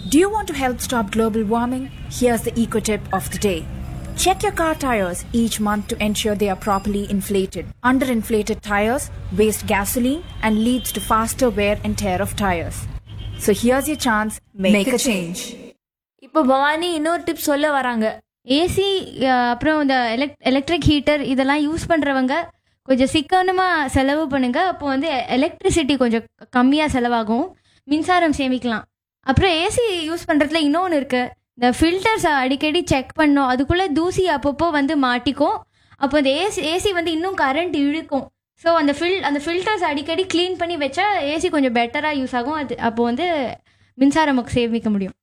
Do you want to help stop global warming? Here's the eco tip of the day. Check your car tires each month to ensure they are properly inflated. Underinflated tires waste gasoline and leads to faster wear and tear of tires. So here's your chance, make, a change. இப்போ பவானி இன்னொரு tip சொல்ல வராங்க AC அப்புறம் இந்த elect electric heater இதெல்லாம் use பண்ணுறவங்க கொஞ்சம் சிக்கனமாக செலவு பண்ணுங்க அப்போ வந்து எலக்ட்ரிசிட்டி கொஞ்சம் கம்மியாக செலவாகும் மின்சாரம் சேமிக்கலாம் அப்புறம் ஏசி யூஸ் பண்ணுறதுல இன்னொன்று இருக்கு இந்த ஃபில்டர்ஸ் அடிக்கடி செக் பண்ணோம் அதுக்குள்ளே தூசி அப்பப்போ வந்து மாட்டிக்கும் அப்போ இந்த ஏசி ஏசி வந்து இன்னும் கரண்ட் இழுக்கும் ஸோ அந்த ஃபில் அந்த ஃபில்டர்ஸ் அடிக்கடி க்ளீன் பண்ணி வச்சா ஏசி கொஞ்சம் பெட்டராக யூஸ் ஆகும் அது அப்போ வந்து மின்சாரம் நமக்கு சேமிக்க முடியும்